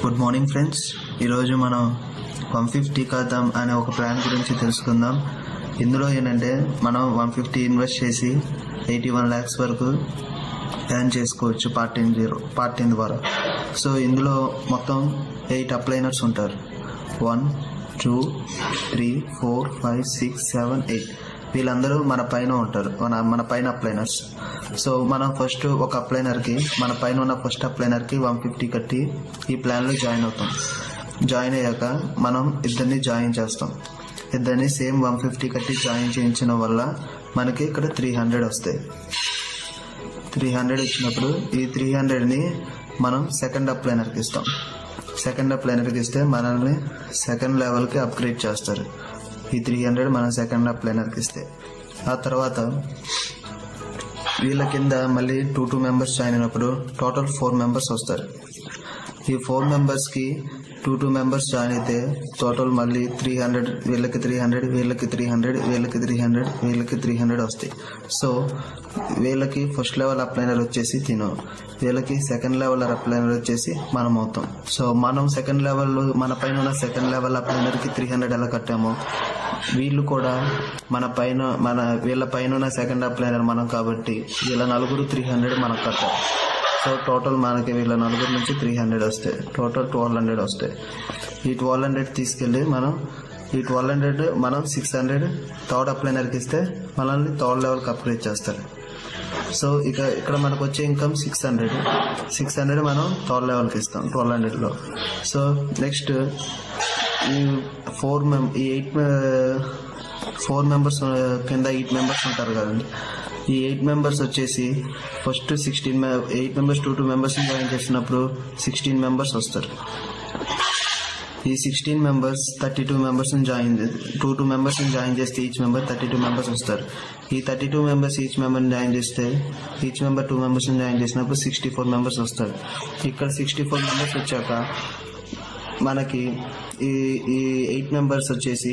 good morning friends ఈరోజు మనం one fifty కథం అనే ఒక ప్లాన్ గురించి తెలుసుకుందాం ఇందులో ఏంటంటే మనం వన్ ఫిఫ్టీ ఇన్వెస్ట్ చేసి ఎయిటీ వన్ ల్యాక్స్ వరకు ఎర్న్ చేసుకోవచ్చు part time zero part time ద్వారా సో ఇందులో మొత్తం ఎయిట్ అప్లైనర్స్ ఉంటారు one two three four five six seven eight వీళ్ళందరూ మన పైన ఉంటారు మన మన పైన అప్లైనర్స్ సో మనం ఫస్ట్ ఒక అప్లైనర్కి మన పైన ఉన్న ఫస్ట్ అప్లైనర్కి వన్ ఫిఫ్టీ కట్టి ఈ ప్లాన్లో జాయిన్ అవుతాం జాయిన్ అయ్యాక మనం ఇద్దరిని జాయిన్ చేస్తాం ఇద్దరిని సేమ్ వన్ ఫిఫ్టీ కట్టి జాయిన్ చేయించడం వల్ల మనకి ఇక్కడ త్రీ హండ్రెడ్ వస్తాయి త్రీ హండ్రెడ్ ఇచ్చినప్పుడు ఈ త్రీ హండ్రెడ్ని మనం సెకండ్ అప్లైనర్కి ఇస్తాం సెకండ్ అప్లైనర్కి ఇస్తే మనల్ని సెకండ్ లెవెల్కి అప్గ్రేడ్ చేస్తారు ఈ త్రీ హండ్రెడ్ మనం సెకండ్ అప్లైనర్కి ఇస్తే ఆ తర్వాత వీళ్ళ కింద మళ్ళీ టూ టూ మెంబర్స్ జాయిన్ అయినప్పుడు టోటల్ ఫోర్ మెంబర్స్ వస్తారు ఈ ఫోర్ మెంబర్స్కి టూ టూ మెంబర్స్ జాయిన్ అయితే టోటల్ మళ్ళీ త్రీ హండ్రెడ్ వీళ్ళకి త్రీ హండ్రెడ్ వీళ్ళకి త్రీ హండ్రెడ్ వీళ్ళకి త్రీ హండ్రెడ్ వీళ్ళకి త్రీ హండ్రెడ్ వస్తాయి సో వీళ్ళకి ఫస్ట్ లెవెల్ అప్లైనర్ వచ్చేసి తిను వీళ్ళకి సెకండ్ లెవెల్ అప్లైనర్ వచ్చేసి మనం అవుతాం సో మనం సెకండ్ లెవెల్ మన పైన ఉన్న సెకండ్ లెవెల్ అప్లైనర్కి త్రీ హండ్రెడ్ ఎలా కట్టామో వీళ్ళు కూడా మన పైన మన వీళ్ళ పైన ఉన్న సెకండ్ అప్లైనర్ మనం కాబట్టి వీళ్ళ నలుగురు త్రీ హండ్రెడ్ మనకు కట్టాలి సో టోటల్ మనకి వీళ్ళ నలుగురు నుంచి త్రీ హండ్రెడ్ వస్తాయి టోటల్ ట్వెల్వ్ హండ్రెడ్ వస్తాయి ఈ ట్వెల్వ్ హండ్రెడ్ తీసుకెళ్ళి మనం ఈ ట్వెల్వ్ హండ్రెడ్ మనం సిక్స్ హండ్రెడ్ థర్డ్ అప్లైనర్కి ఇస్తే మనల్ని థర్డ్ లెవెల్కి అప్గ్రేడ్ చేస్తారు సో ఇక ఇక్కడ మనకు వచ్చే income six hundred six hundred మనం థర్డ్ లెవెల్కి ఇస్తాం ట్వెల్వ్ హండ్రెడ్లో సో నెక్స్ట్ ఈ ఫోర్ మెం ఈ ఎయిట్ ఫోర్ మెంబర్స్ కింద ఎయిట్ మెంబర్స్ ఉంటారు కదండి ఈ ఎయిట్ మెంబర్స్ వచ్చేసి first sixteen eight members two two members join చేసినప్పుడు సిక్స్టీన్ మెంబర్స్ వస్తారు ఈ sixteen members thirty two members join two two members join చేస్తే each member thirty two members వస్తారు ఈ thirty two members each member join చేస్తే each member two members join చేసినప్పుడు sixty four members వస్తారు ఇక్కడ sixty four members వచ్చాక మనకి ఈ ఈ ఎయిట్ మెంబర్స్ వచ్చేసి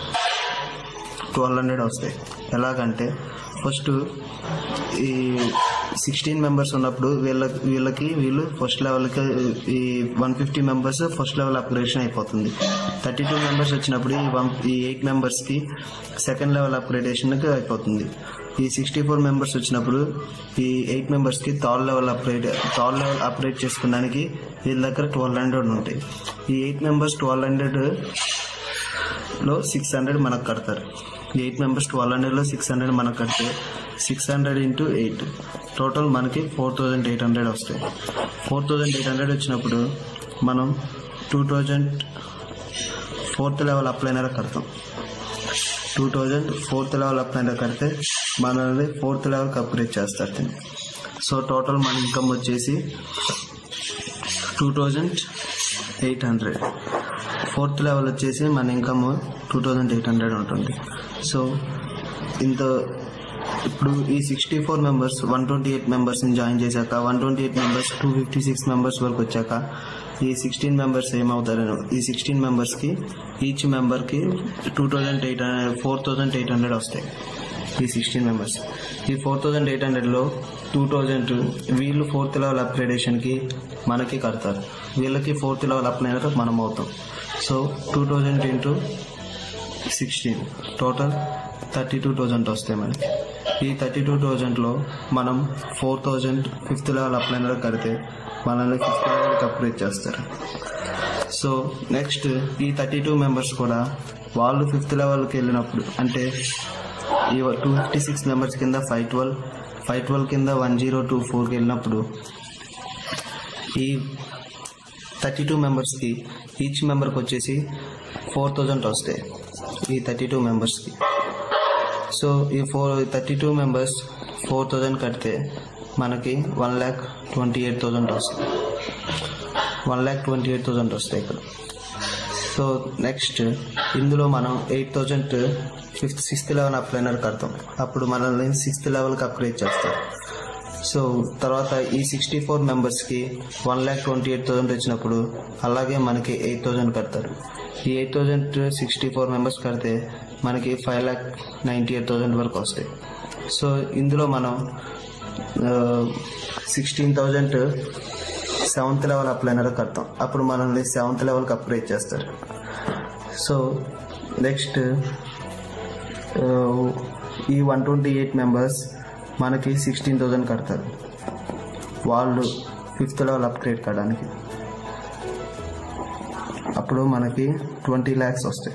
ట్వెల్వ్ హండ్రెడ్ వస్తాయి ఎలాగంటే ఫస్ట్ ఈ సిక్స్టీన్ మెంబర్స్ ఉన్నప్పుడు వీళ్ళ వీళ్ళకి వీళ్ళు ఫస్ట్ లెవెల్కి ఈ one fifty members first level upgradation అయిపోతుంది థర్టీ టూ మెంబర్స్ వచ్చినప్పుడు ఈ వన్ ఈ ఎయిట్ మెంబర్స్కి సెకండ్ లెవెల్ అప్గ్రేడేషన్కి అయిపోతుంది ఈ సిక్స్టీ ఫోర్ మెంబర్స్ వచ్చినప్పుడు ఈ ఎయిట్ మెంబర్స్కి third level upgrade third level upgrade చేసుకోవడానికి వీళ్ళ దగ్గర ట్వెల్వ్ హండ్రెడ్ ఉంటాయి ఈ ఎయిట్ మెంబర్స్ ట్వెల్వ్ హండ్రెడ్ లో సిక్స్ హండ్రెడ్ మనకు కడతారు ఎయిట్ మెంబర్స్ ట్వెల్వ్ హండ్రెడ్లో సిక్స్ హండ్రెడ్ మనకు కడితే six hundred into eight total మనకి ఫోర్ థౌజండ్ ఎయిట్ హండ్రెడ్ వస్తాయి ఫోర్ థౌజండ్ ఎయిట్ హండ్రెడ్ వచ్చినప్పుడు మనం two thousand fourth level upliner కడతాం two thousand fourth level upliner కడితే మనల్ని ఫోర్త్ లెవెల్కి అప్గ్రేడ్ చేస్తారు దీన్ని సో టోటల్ మన ఇన్కమ్ వచ్చేసి two thousand eight hundred fourth level వచ్చేసి మన income two thousand eight hundred ఉంటుంది సో ఇంత ఇప్పుడు ఈ sixty four members one twenty eight మెంబర్స్ని జాయిన్ చేశాక one twenty eight members two fifty six members వరకు వచ్చాక ఈ సిక్స్టీన్ మెంబర్స్ ఏమవుతారు ఈ సిక్స్టీన్ మెంబర్స్కి ఈచ్ మెంబర్కి two thousand eight hundred four thousand eight hundred వస్తాయి ఈ సిక్స్టీన్ మెంబర్స్ ఈ ఫోర్ థౌజండ్ ఎయిట్ హండ్రెడ్లో టూ థౌజండ్ వీళ్ళు ఫోర్త్ లెవెల్ అప్గ్రేడేషన్కి మనకి కడతారు వీళ్ళకి ఫోర్త్ లెవెల్ అప్లైనర్ మనం అవుతాం so two thousand into sixteen total thirty two thousand వస్తాయి మనకి ఈ థర్టీ టూ థౌజండ్లో మనం four thousand fifth level upliner కడితే మనల్ని ఫిఫ్త్ లెవెల్కి అప్గ్రేడ్ చేస్తారు సో నెక్స్ట్ ఈ థర్టీ టూ మెంబర్స్ కూడా వాళ్ళు ఫిఫ్త్ లెవెల్కి వెళ్ళినప్పుడు అంటే ఈ టూ ఫిఫ్టీ సిక్స్ మెంబర్స్ కింద ఫైవ్ ట్వెల్వ్ ఫైవ్ ట్వెల్వ్ కింద వన్ జీరో టూ ఫోర్కి వెళ్ళినప్పుడు ఈ థర్టీ టూ మెంబర్స్కి ఈచ్ మెంబర్కి వచ్చేసి ఫోర్ థౌజండ్ వస్తాయి ఈ థర్టీ టూ మెంబర్స్కి సో ఈ four thirty two members four thousand కడితే మనకి one lakh twenty eight thousand వస్తాయి one lakh twenty eight thousand వస్తాయి ఇక్కడ సో నెక్స్ట్ ఇందులో మనం eight thousand fifth sixth level upliner కడతాం అప్పుడు మనల్ని సిక్స్త్ లెవెల్కి అప్గ్రేడ్ చేస్తారు సో తర్వాత ఈ సిక్స్టీ ఫోర్ మెంబర్స్కి one lakh twenty eight thousand వచ్చినప్పుడు అలాగే మనకి ఎయిట్ థౌసండ్ కడతారు ఈ eight thousand sixty four members కడితే మనకి five lakh ninety eight thousand వరకు వస్తాయి సో ఇందులో మనం sixteen thousand seventh level upliner కడతాం అప్పుడు మనల్ని సెవెంత్ లెవెల్కి అప్గ్రేడ్ చేస్తారు సో నెక్స్ట్ ఈ వన్ ట్వంటీ ఎయిట్ మెంబర్స్ మనకి సిక్స్టీన్ థౌజండ్ కడతారు వాళ్ళు ఫిఫ్త్ లెవెల్ అప్గ్రేడ్ కావడానికి అప్పుడు మనకి ట్వంటీ ల్యాక్స్ వస్తాయి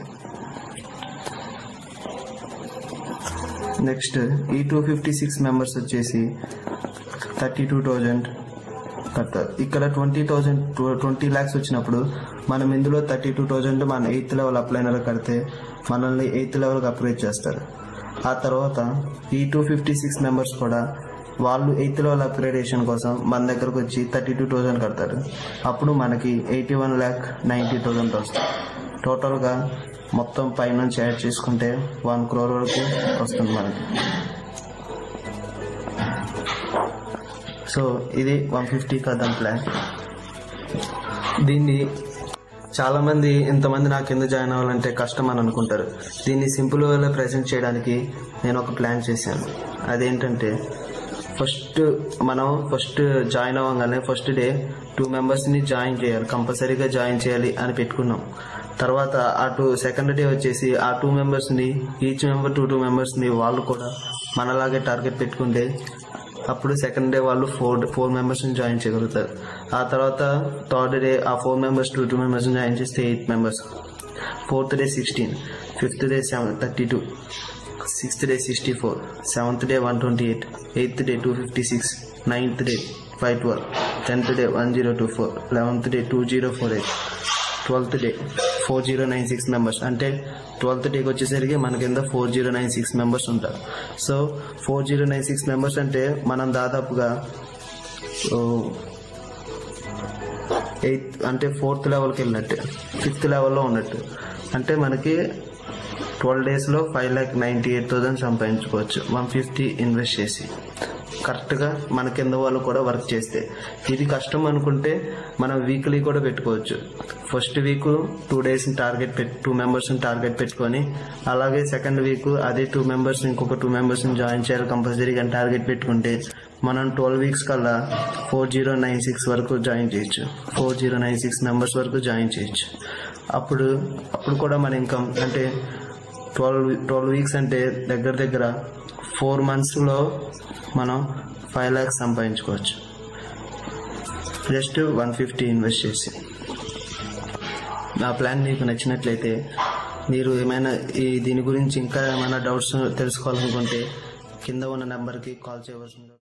నెక్స్ట్ ఈ టూ ఫిఫ్టీ సిక్స్ మెంబర్స్ వచ్చేసి థర్టీ టూ థౌజండ్ కడతారు ఇక్కడ ట్వంటీ థౌజండ్ ట్వంటీ ల్యాక్స్ వచ్చినప్పుడు మనం ఇందులో థర్టీ టూ థౌజండ్ మన ఎయిత్ లెవెల్ అప్లైనర్ కడితే మనల్ని ఎయిత్ లెవెల్కి అప్గ్రేడ్ చేస్తారు ఆ తర్వాత ఈ టూ ఫిఫ్టీ సిక్స్ మెంబర్స్ కూడా వాళ్ళు ఎయిత్ లెవెల్ అప్గ్రేడేషన్ కోసం మన దగ్గరకు వచ్చి థర్టీ టూ థౌజండ్ కడతారు అప్పుడు మనకి eighty one lakh ninety thousand వస్తుంది టోటల్గా మొత్తం పైనుంచి యాడ్ చేసుకుంటే వన్ క్రోర్ వరకు వస్తుంది మనకి సో ఇది వన్ ఫిఫ్టీ కదం ప్లాన్ దీన్ని చాలా మంది ఇంతమంది నాకు ఎందుకు జాయిన్ అవ్వాలంటే కష్టం అని అనుకుంటారు దీన్ని సింపుల్ వేలో ప్రజెంట్ చేయడానికి నేను ఒక ప్లాన్ చేశాను అదేంటంటే ఫస్ట్ మనం ఫస్ట్ జాయిన్ అవ్వగానే ఫస్ట్ డే టూ మెంబర్స్ని జాయిన్ చేయాలి కంపల్సరీగా జాయిన్ చేయాలి అని పెట్టుకున్నాం తర్వాత ఆ టూ సెకండ్ డే వచ్చేసి ఆ టూ మెంబర్స్ని ఈచ్ మెంబర్ టూ టూ మెంబర్స్ని వాళ్ళు కూడా మనలాగే టార్గెట్ పెట్టుకుంటే అప్పుడు సెకండ్ డే వాళ్ళు ఫోర్ ఫోర్ మెంబర్స్ని జాయిన్ చేయగలుగుతారు ఆ తర్వాత థర్డ్ డే ఆ ఫోర్ మెంబర్స్ టూ టూ మెంబర్స్ని జాయిన్ చేస్తే eight members fourth day sixteen fifth day seven thirty two sixth day sixty four seventh day one twenty eight eighth day two fifty six ninth day five twelve tenth day one zero two four eleventh day two zero four eight twelfth day four zero nine six members అంటే twelfth డేకి వచ్చేసరికి మన కింద four zero nine six members ఉంటారు so four zero nine six members అంటే మనం దాదాపుగా eighth అంటే ఫోర్త్ లెవెల్కి వెళ్ళినట్టు ఫిఫ్త్ లెవెల్లో ఉన్నట్టు అంటే మనకి ట్వెల్వ్ డేస్లో five lakh ninety eight thousand సంపాదించుకోవచ్చు వన్ ఫిఫ్టీ ఇన్వెస్ట్ చేసి కరెక్ట్గా మన కింద వాళ్ళు కూడా వర్క్ చేస్తే ఇది కష్టం అనుకుంటే మనం వీక్లీ కూడా పెట్టుకోవచ్చు first week two days target పెట్టి టూ మెంబర్స్ని టార్గెట్ పెట్టుకొని అలాగే సెకండ్ వీక్ అదే టూ మెంబర్స్ ఇంకొక టూ మెంబర్స్ని జాయిన్ చేయాలి కంపల్సరీగా టార్గెట్ పెట్టుకుంటే మనం ట్వెల్వ్ వీక్స్ కల్లా ఫోర్ జీరో నైన్ సిక్స్ వరకు జాయిన్ చేయొచ్చు four zero nine six members వరకు జాయిన్ చేయొచ్చు అప్పుడు అప్పుడు కూడా మన ఇన్కమ్ అంటే ట్వెల్వ్ ట్వెల్వ్ వీక్స్ అంటే దగ్గర దగ్గర ఫోర్ మంత్స్లో మనం ఫైవ్ ల్యాక్స్ సంపాదించుకోవచ్చు జస్ట్ వన్ ఫిఫ్టీ ఇన్వెస్ట్ చేసి నా ప్లాన్ మీకు నచ్చినట్లయితే మీరు ఏమైనా ఈ దీని గురించి ఇంకా ఏమైనా డౌట్స్ తెలుసుకోవాలనుకుంటే కింద ఉన్న నెంబర్కి కాల్ చేయవలసింది